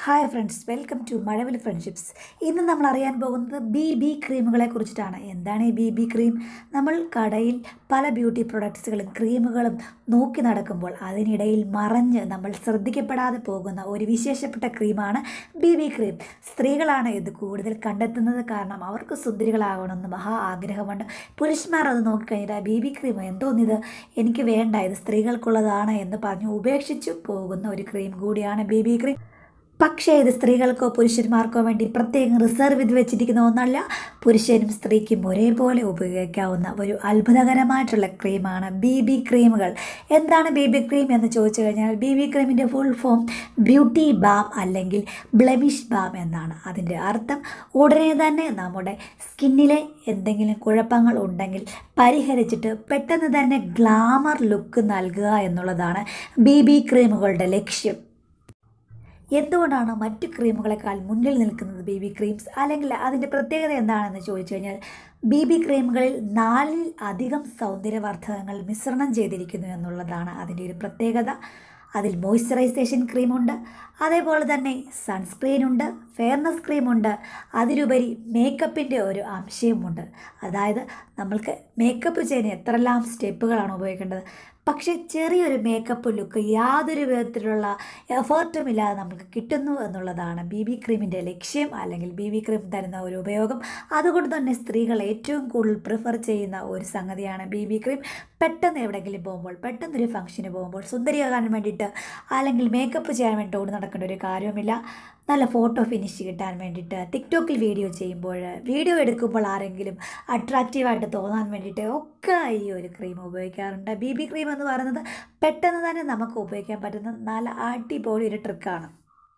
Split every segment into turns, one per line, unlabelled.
hi friends welcome to മഴവിൽ friendships ഇന്ന് നമ്മൾ അറിയാൻ പോകുന്നത് ബി ബി ക്രീമുകളെ കുറിച്ചിട്ടാണ് എന്താണ് ഈ ബി ബി ക്രീം നമ്മൾ കടയിൽ പല ബ്യൂട്ടി പ്രൊഡക്ട്സുകളും ക്രീമുകളും നോക്കി നടക്കുമ്പോൾ അതിനിടയിൽ മറഞ്ഞ് നമ്മൾ ശ്രദ്ധിക്കപ്പെടാതെ പോകുന്ന ഒരു വിശേഷപ്പെട്ട ക്രീമാണ് ബി ബി ക്രീം സ്ത്രീകളാണ് ഇത് കൂടുതൽ കണ്ടെത്തുന്നത് കാരണം അവർക്ക് സുന്ദരികളാകണമെന്ന് മഹാ ആഗ്രഹമുണ്ട് പുരുഷന്മാർ അത് നോക്കിക്കഴിഞ്ഞാൽ ബി ബി ക്രീം എന്തോന്നിത് എനിക്ക് വേണ്ട ഇത് സ്ത്രീകൾക്കുള്ളതാണ് എന്ന് പറഞ്ഞ് ഉപേക്ഷിച്ചു പോകുന്ന ഒരു ക്രീം കൂടിയാണ് ബി ബി ക്രീം പക്ഷേ ഇത് സ്ത്രീകൾക്കോ പുരുഷന്മാർക്കോ വേണ്ടി പ്രത്യേകം റിസർവ് ചെയ്ത് വെച്ചിരിക്കുന്ന ഒന്നല്ല പുരുഷനും സ്ത്രീക്കും ഒരേപോലെ ഉപയോഗിക്കാവുന്ന ഒരു അത്ഭുതകരമായിട്ടുള്ള ക്രീമാണ് ബി ബി ക്രീമുകൾ എന്താണ് ബി ബി ക്രീം എന്ന് ചോദിച്ചു കഴിഞ്ഞാൽ ബി ബി ക്രീമിൻ്റെ ഫുൾ ഫോം ബ്യൂട്ടി ബാം അല്ലെങ്കിൽ ബ്ലെമിഷ് ബാം എന്നാണ് അതിൻ്റെ അർത്ഥം ഉടനെ തന്നെ നമ്മുടെ സ്കിന്നിലെ എന്തെങ്കിലും കുഴപ്പങ്ങൾ ഉണ്ടെങ്കിൽ പരിഹരിച്ചിട്ട് പെട്ടെന്ന് തന്നെ ഗ്ലാമർ ലുക്ക് നൽകുക എന്നുള്ളതാണ് ബി ബി ക്രീമുകളുടെ ലക്ഷ്യം എന്തുകൊണ്ടാണ് മറ്റു ക്രീമുകളെക്കാൾ മുന്നിൽ നിൽക്കുന്നത് ബി ബി ക്രീംസ് അല്ലെങ്കിൽ അതിൻ്റെ പ്രത്യേകത എന്താണെന്ന് ചോദിച്ചു കഴിഞ്ഞാൽ ബി ബി ക്രീമുകളിൽ നാലിൽ അധികം സൗന്ദര്യവർദ്ധകങ്ങൾ മിശ്രണം ചെയ്തിരിക്കുന്നു എന്നുള്ളതാണ് അതിൻ്റെ ഒരു പ്രത്യേകത അതിൽ മോയ്സ്ചറൈസേഷൻ ക്രീമുണ്ട് അതേപോലെ തന്നെ സൺസ്ക്രീനുണ്ട് ഫെയർനെസ് ക്രീമുണ്ട് അതിലുപരി മേക്കപ്പിൻ്റെ ഒരു അംശവുമുണ്ട് അതായത് നമ്മൾക്ക് മേക്കപ്പ് ചെയ്യാൻ എത്രയെല്ലാം സ്റ്റെപ്പുകളാണ് ഉപയോഗിക്കേണ്ടത് പക്ഷേ ചെറിയൊരു മേക്കപ്പ് ലുക്ക് യാതൊരു വിധത്തിലുള്ള എഫേർട്ടും ഇല്ലാതെ നമുക്ക് കിട്ടുന്നു എന്നുള്ളതാണ് ബി ബി ക്രീമിൻ്റെ ലക്ഷ്യം അല്ലെങ്കിൽ ബി ബി ക്രീം തരുന്ന ഒരു ഉപയോഗം അതുകൊണ്ട് തന്നെ സ്ത്രീകൾ ഏറ്റവും കൂടുതൽ പ്രിഫർ ചെയ്യുന്ന ഒരു സംഗതിയാണ് ബി ബി ക്രീം പെട്ടെന്ന് എവിടെയെങ്കിലും പോകുമ്പോൾ പെട്ടെന്നൊരു ഫംഗ്ഷന് പോകുമ്പോൾ സുന്ദരിയാകാൻ വേണ്ടിയിട്ട് അല്ലെങ്കിൽ മേക്കപ്പ് ചെയ്യാൻ വേണ്ടി ഓടി നടക്കേണ്ട ഒരു കാര്യവുമില്ല നല്ല ഫോട്ടോ ഫിനിഷ് കിട്ടാൻ വേണ്ടിയിട്ട് ടിക്ടോക്കിൽ വീഡിയോ ചെയ്യുമ്പോൾ വീഡിയോ എടുക്കുമ്പോൾ ആരെങ്കിലും അട്രാക്റ്റീവായിട്ട് തോന്നാൻ വേണ്ടിയിട്ട് ഒക്കെ ഈ ഒരു ക്രീം ഉപയോഗിക്കാറുണ്ട് ബി ബി ക്രീം എന്ന് പറയുന്നത് പെട്ടെന്ന് തന്നെ നമുക്ക് ഉപയോഗിക്കാൻ പറ്റുന്ന നല്ല അടിപൊളി ഒരു ട്രിക്കാണ്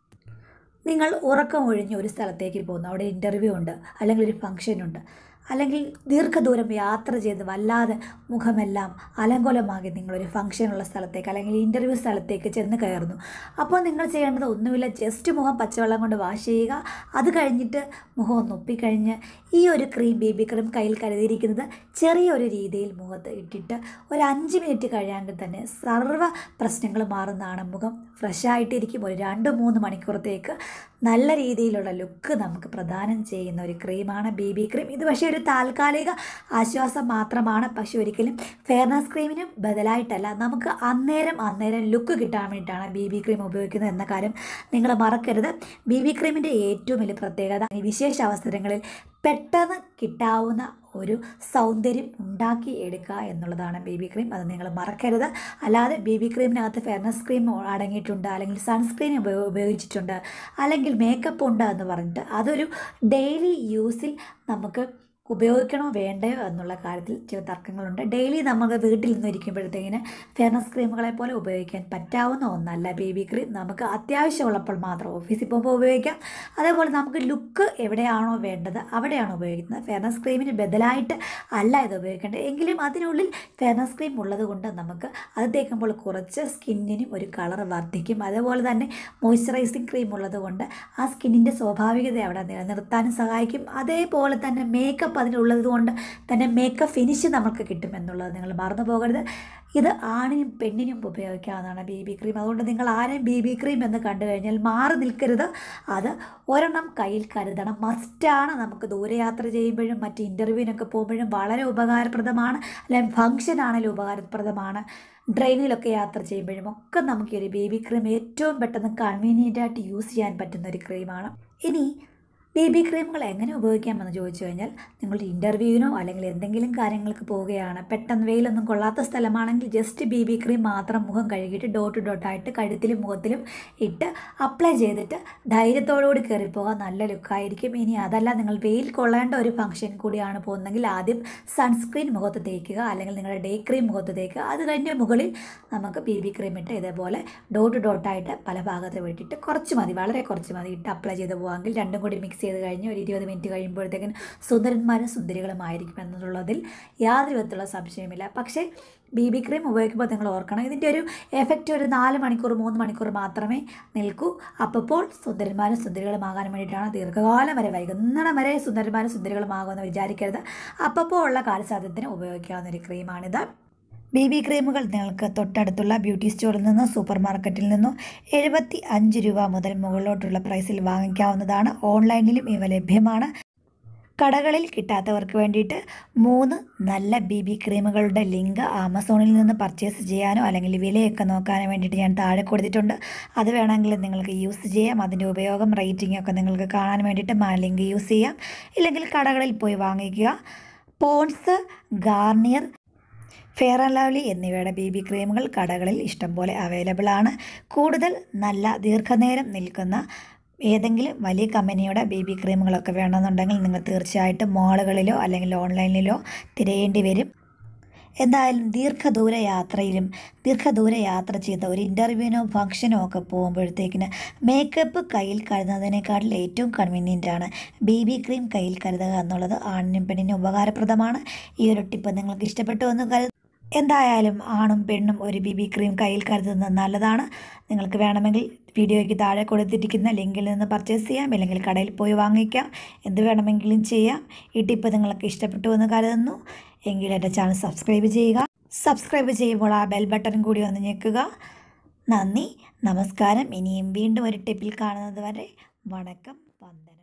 നിങ്ങൾ ഉറക്കം ഒഴിഞ്ഞ് ഒരു സ്ഥലത്തേക്ക് പോകുന്നു അവിടെ ഇൻ്റർവ്യൂ ഉണ്ട് അല്ലെങ്കിൽ ഒരു ഫംഗ്ഷൻ ഉണ്ട് അല്ലെങ്കിൽ ദീർഘദൂരം യാത്ര ചെയ്ത് വല്ലാതെ മുഖമെല്ലാം അലങ്കോലമാകി നിങ്ങളൊരു ഫംഗ്ഷനുള്ള സ്ഥലത്തേക്ക് അല്ലെങ്കിൽ ഇൻ്റർവ്യൂ സ്ഥലത്തേക്ക് ചെന്ന് കയറുന്നു അപ്പോൾ നിങ്ങൾ ചെയ്യേണ്ടത് ഒന്നുമില്ല ജസ്റ്റ് മുഖം പച്ചവെള്ളം കൊണ്ട് വാഷ് ചെയ്യുക അത് കഴിഞ്ഞിട്ട് മുഖം ഒന്ന് ഒപ്പിക്കഴിഞ്ഞ് ഈ ഒരു ക്രീം ബേബി ക്രീം കയ്യിൽ കരുതിയിരിക്കുന്നത് ചെറിയൊരു രീതിയിൽ മുഖത്ത് ഇട്ടിട്ട് ഒരു അഞ്ച് മിനിറ്റ് കഴിയാമെങ്കിൽ തന്നെ സർവ്വ പ്രശ്നങ്ങൾ മാറുന്നതാണ് മുഖം ഫ്രഷായിട്ടിരിക്കും ഒരു രണ്ട് മൂന്ന് മണിക്കൂറത്തേക്ക് നല്ല രീതിയിലുള്ള ലുക്ക് നമുക്ക് പ്രദാനം ചെയ്യുന്ന ഒരു ക്രീമാണ് ബി ബി ക്രീം ഇത് പക്ഷേ ഒരു താൽക്കാലിക ആശ്വാസം മാത്രമാണ് പക്ഷെ ഒരിക്കലും ഫെയർനെസ് ക്രീമിന് ബദലായിട്ടല്ല നമുക്ക് അന്നേരം അന്നേരം ലുക്ക് കിട്ടാൻ വേണ്ടിയിട്ടാണ് ബി ബി ക്രീം ഉപയോഗിക്കുന്നത് എന്ന കാര്യം നിങ്ങൾ മറക്കരുത് ബി ബി ക്രീമിൻ്റെ ഏറ്റവും വലിയ പ്രത്യേകത ഈ വിശേഷ അവസരങ്ങളിൽ പെട്ടെന്ന് കിട്ടാവുന്ന ഒരു സൗന്ദര്യം ഉണ്ടാക്കി എടുക്കുക എന്നുള്ളതാണ് ബി ബി ക്രീം അത് നിങ്ങൾ മറക്കരുത് അല്ലാതെ ബി ബി ക്രീമിനകത്ത് ഫെയർനെസ് ക്രീം അടങ്ങിയിട്ടുണ്ട് അല്ലെങ്കിൽ സൺസ്ക്രീൻ ഉപയോഗിച്ചിട്ടുണ്ട് അല്ലെങ്കിൽ മേക്കപ്പ് ഉണ്ട് എന്ന് പറഞ്ഞിട്ട് അതൊരു ഡെയിലി യൂസിൽ നമുക്ക് ഉപയോഗിക്കണോ വേണ്ടയോ എന്നുള്ള കാര്യത്തിൽ ചില തർക്കങ്ങളുണ്ട് ഡെയിലി നമ്മൾ വീട്ടിൽ നിന്ന് ഇരിക്കുമ്പോഴത്തേക്കിന് ഫെയർനെസ് ക്രീമുകളെ പോലെ ഉപയോഗിക്കാൻ പറ്റാവുന്ന ഒന്നല്ല ബേബി ക്രീം നമുക്ക് അത്യാവശ്യമുള്ളപ്പോൾ മാത്രം ഓഫീസിൽ പോകുമ്പോൾ ഉപയോഗിക്കാം അതേപോലെ നമുക്ക് ലുക്ക് എവിടെയാണോ വേണ്ടത് അവിടെയാണ് ഉപയോഗിക്കുന്നത് ഫെയർനെസ് ക്രീമിന് ബദലായിട്ട് അല്ല ഇത് ഉപയോഗിക്കേണ്ടത് എങ്കിലും അതിനുള്ളിൽ ഫെയർനെസ് ക്രീം ഉള്ളത് കൊണ്ട് നമുക്ക് അത് തേക്കുമ്പോൾ കുറച്ച് സ്കിന്നിനും ഒരു കളർ വർദ്ധിക്കും അതേപോലെ തന്നെ മോയ്സ്ചറൈസിങ് ക്രീം ഉള്ളത് കൊണ്ട് ആ സ്കിന്നിൻ്റെ സ്വാഭാവികത അവിടെ നിലനിർത്താനും സഹായിക്കും അതേപോലെ തന്നെ മേക്കപ്പ് അതിനുള്ളത് കൊണ്ട് തന്നെ മേക്കപ്പ് ഫിനിഷ് നമുക്ക് കിട്ടും എന്നുള്ളത് നിങ്ങൾ മറന്നു പോകരുത് ഇത് ആണിനും പെണ്ണിനും ഉപയോഗിക്കാവുന്നതാണ് ബി ബി ക്രീം അതുകൊണ്ട് നിങ്ങൾ ആരെയും ബി ബി ക്രീം എന്ന് കണ്ടു കഴിഞ്ഞാൽ മാറി നിൽക്കരുത് അത് ഒരെണ്ണം കയ്യിൽ കരുതണം മസ്റ്റാണ് നമുക്ക് ദൂരയാത്ര ചെയ്യുമ്പോഴും മറ്റ് ഇൻ്റർവ്യൂവിനൊക്കെ പോകുമ്പോഴും വളരെ ഉപകാരപ്രദമാണ് അല്ലെങ്കിൽ ഫംഗ്ഷൻ ആണെങ്കിലും ഉപകാരപ്രദമാണ് ട്രെയിനിലൊക്കെ യാത്ര ചെയ്യുമ്പോഴും ഒക്കെ നമുക്ക് ഈ ഒരു ബേബി ക്രീം ഏറ്റവും പെട്ടെന്ന് കൺവീനിയൻ്റ് ആയിട്ട് യൂസ് ചെയ്യാൻ പറ്റുന്ന ഒരു ക്രീമാണ് ഇനി ബേബി ക്രീമുകൾ എങ്ങനെ ഉപയോഗിക്കാമെന്ന് ചോദിച്ചു കഴിഞ്ഞാൽ നിങ്ങളുടെ ഇൻ്റർവ്യൂവിനോ അല്ലെങ്കിൽ എന്തെങ്കിലും കാര്യങ്ങൾക്ക് പോവുകയാണ് പെട്ടെന്ന് വെയിലൊന്നും കൊള്ളാത്ത സ്ഥലമാണെങ്കിൽ ജസ്റ്റ് ബി ബി ക്രീം മാത്രം മുഖം കഴുകിയിട്ട് ഡോട്ട് ഡോട്ടായിട്ട് കഴുത്തിലും മുഖത്തിലും ഇട്ട് അപ്ലൈ ചെയ്തിട്ട് ധൈര്യത്തോടുകൂടി കയറി പോകാൻ നല്ല ലുക്കായിരിക്കും ഇനി അതല്ല നിങ്ങൾ വെയിൽ കൊള്ളേണ്ട ഒരു ഫംഗ്ഷൻ കൂടിയാണ് പോകുന്നതെങ്കിൽ ആദ്യം സൺസ്ക്രീൻ മുഖത്ത് തേക്കുക അല്ലെങ്കിൽ നിങ്ങളുടെ ഡേ ക്രീം മുഖത്ത് തേക്കുക അത് കഴിഞ്ഞ മുകളിൽ നമുക്ക് ബി ബി ക്രീം ഇട്ട് ഇതേപോലെ ഡോട്ട് ഡോട്ടായിട്ട് പല ഭാഗത്ത് വിട്ടിട്ട് കുറച്ച് മതി വളരെ കുറച്ച് മതി ഇട്ട് അപ്ലൈ ചെയ്ത് പോകാമെങ്കിൽ രണ്ടും കൂടി മിക്സ് ചെയ്ത് കഴിഞ്ഞ് ഒരു ഇരുപത് മിനിറ്റ് കഴിയുമ്പോഴത്തേക്കും സുന്ദരന്മാരും സുന്ദരികളുമായിരിക്കും എന്നുള്ളതിൽ യാതൊരു വിധത്തിലുള്ള സംശയമില്ല പക്ഷേ ബി ബി ക്രീം ഉപയോഗിക്കുമ്പോൾ നിങ്ങൾ ഓർക്കണം ഇതിൻ്റെ ഒരു എഫക്റ്റ് ഒരു നാല് മണിക്കൂർ മൂന്ന് മണിക്കൂർ മാത്രമേ നിൽക്കൂ അപ്പോൾ സുന്ദരന്മാരും സുന്ദരികളുമാകാൻ വേണ്ടിയിട്ടാണ് ദീർഘകാലം വരെ വൈകുന്നേരം വരെ സുന്ദരന്മാരും സുന്ദരികളുമാകുമെന്ന് വിചാരിക്കരുത് അപ്പോൾ ഉള്ള കാലസാധ്യത്തിന് ഉപയോഗിക്കാവുന്ന ഒരു ക്രീമാണിത് ബി ബി ക്രീമുകൾ നിങ്ങൾക്ക് തൊട്ടടുത്തുള്ള ബ്യൂട്ടി സ്റ്റോറിൽ നിന്നോ സൂപ്പർ മാർക്കറ്റിൽ നിന്നോ എഴുപത്തി അഞ്ച് രൂപ മുതൽ മുകളിലോട്ടുള്ള പ്രൈസിൽ വാങ്ങിക്കാവുന്നതാണ് ഓൺലൈനിലും ഇവ ലഭ്യമാണ് കടകളിൽ കിട്ടാത്തവർക്ക് വേണ്ടിയിട്ട് മൂന്ന് നല്ല ബി ബി ക്രീമുകളുടെ ലിങ്ക് ആമസോണിൽ നിന്ന് പർച്ചേസ് ചെയ്യാനോ അല്ലെങ്കിൽ വിലയൊക്കെ നോക്കാനോ വേണ്ടിയിട്ട് ഞാൻ താഴെ കൊടുത്തിട്ടുണ്ട് അത് വേണമെങ്കിൽ നിങ്ങൾക്ക് യൂസ് ചെയ്യാം അതിൻ്റെ ഉപയോഗം റേറ്റിംഗ് ഒക്കെ നിങ്ങൾക്ക് കാണാൻ വേണ്ടിയിട്ട് ആ ലിങ്ക് യൂസ് ചെയ്യാം ഇല്ലെങ്കിൽ കടകളിൽ പോയി വാങ്ങിക്കുക Pond's Garnier Fair and Lovely എന്നിവയുടെ ബി ബി ക്രീമുകൾ കടകളിൽ ഇഷ്ടംപോലെ അവൈലബിൾ ആണ് കൂടുതൽ നല്ല ദീർഘനേരം നിൽക്കുന്ന ഏതെങ്കിലും വലിയ കമ്പനിയുടെ ബി ബി ക്രീമുകളൊക്കെ വേണമെന്നുണ്ടെങ്കിൽ നിങ്ങൾ തീർച്ചയായിട്ടും മോളുകളിലോ അല്ലെങ്കിൽ ഓൺലൈനിലോ തിരയേണ്ടി വരും എന്തായാലും ദീർഘദൂര യാത്രയിലും ദീർഘദൂര യാത്ര ചെയ്ത ഒരു ഇൻ്റർവ്യൂവിനോ ഫംഗ്ഷനോ ഒക്കെ പോകുമ്പോഴത്തേക്കിന് മേക്കപ്പ് കയ്യിൽ കരുതുന്നതിനേക്കാട്ടിൽ ഏറ്റവും കൺവീനിയൻ്റ് ആണ് ബി ബി ക്രീം കയ്യിൽ കരുതുക എന്നുള്ളത് ആണിനും പെണ്ണിനും ഉപകാരപ്രദമാണ് ഈ ഒരു ടിപ്പ് നിങ്ങൾക്ക് ഇഷ്ടപ്പെട്ടു എന്ന് കരുതുന്നു എന്തായാലും ആണും പെണ്ണും ഒരു ബി ബി ക്രീം കയ്യിൽ കരുതുന്നത് നല്ലതാണ് നിങ്ങൾക്ക് വേണമെങ്കിൽ വീഡിയോയ്ക്ക് താഴെ കൊടുത്തിരിക്കുന്ന ലിങ്കിൽ നിന്ന് പർച്ചേസ് ചെയ്യാം അല്ലെങ്കിൽ കടയിൽ പോയി വാങ്ങിക്കാം എന്ത് വേണമെങ്കിലും ചെയ്യാം ഈ ടിപ്പ് നിങ്ങൾക്ക് ഇഷ്ടപ്പെട്ടു എന്ന് കരുതുന്നു എങ്കിൽ എൻ്റെ ചാനൽ സബ്സ്ക്രൈബ് ചെയ്യുക സബ്സ്ക്രൈബ് ചെയ്യുമ്പോൾ ആ ബെൽ ബട്ടൺ കൂടി ഒന്ന് ഞെക്കുക നന്ദി നമസ്കാരം ഇനിയും വീണ്ടും ഒരു ടിപ്പിൽ കാണുന്നത് വരെ വണക്കം വന്ദനം